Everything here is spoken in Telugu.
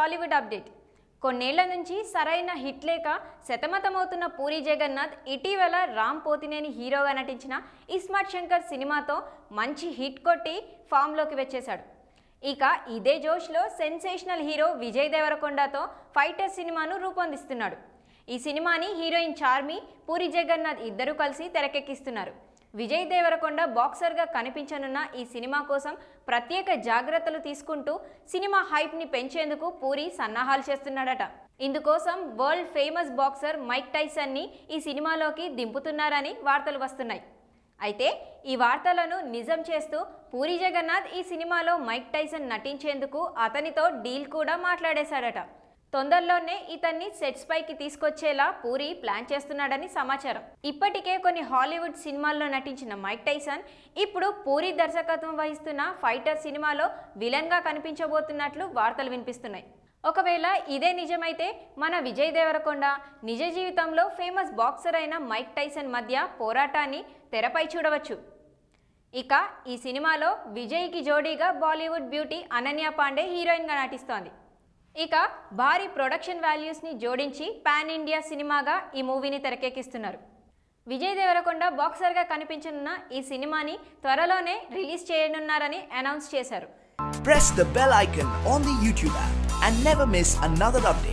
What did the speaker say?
టాలీవుడ్ అప్డేట్ కొన్నేళ్ల నుంచి సరైన హిట్ లేక శతమతమవుతున్న పూరి జగన్నాథ్ ఇటీవల రామ్ పోతినేని హీరోగా నటించిన ఇస్మార్ట్ శంకర్ సినిమాతో మంచి హిట్ కొట్టి ఫామ్లోకి వచ్చేశాడు ఇక ఇదే జోష్లో సెన్సేషనల్ హీరో విజయ్ దేవరకొండతో ఫైటర్ సినిమాను రూపొందిస్తున్నాడు ఈ సినిమాని హీరోయిన్ చార్మి పూరి జగన్నాథ్ ఇద్దరూ కలిసి తెరకెక్కిస్తున్నారు విజయ్ దేవరకొండ బాక్సర్గా కనిపించనున్న ఈ సినిమా కోసం ప్రత్యేక జాగ్రత్తలు తీసుకుంటూ సినిమా హైప్ని పెంచేందుకు పూరి సన్నాహాలు చేస్తున్నాడట ఇందుకోసం వరల్డ్ ఫేమస్ బాక్సర్ మైక్ టైసన్ని ఈ సినిమాలోకి దింపుతున్నారని వార్తలు వస్తున్నాయి అయితే ఈ వార్తలను నిజం చేస్తూ పూరి జగన్నాథ్ ఈ సినిమాలో మైక్ టైసన్ నటించేందుకు అతనితో డీల్ కూడా మాట్లాడేశాడట తొందరలోనే ఇతన్ని సెట్స్ పైకి తీసుకొచ్చేలా పూరి ప్లాన్ చేస్తున్నాడని సమాచారం ఇప్పటికే కొన్ని హాలీవుడ్ సినిమాల్లో నటించిన మైక్ టైసన్ ఇప్పుడు పూరి దర్శకత్వం వహిస్తున్న ఫైటర్ సినిమాలో విలన్గా కనిపించబోతున్నట్లు వార్తలు వినిపిస్తున్నాయి ఒకవేళ ఇదే నిజమైతే మన విజయ్ దేవరకొండ నిజ జీవితంలో ఫేమస్ బాక్సర్ అయిన మైక్ టైసన్ మధ్య పోరాటాన్ని తెరపై చూడవచ్చు ఇక ఈ సినిమాలో విజయ్కి జోడీగా బాలీవుడ్ బ్యూటీ అనన్య పాండే హీరోయిన్గా నటిస్తోంది ఇక భారీ ప్రొడక్షన్ వాల్యూస్ని జోడించి పాన్ ఇండియా సినిమాగా ఈ మూవీని తెరకెక్కిస్తున్నారు విజయ్ దేవరకొండ బాక్సర్గా కనిపించనున్న ఈ సినిమాని త్వరలోనే రిలీజ్ చేయనున్నారని అనౌన్స్ చేశారు Press the bell icon on the YouTube app and never miss another update.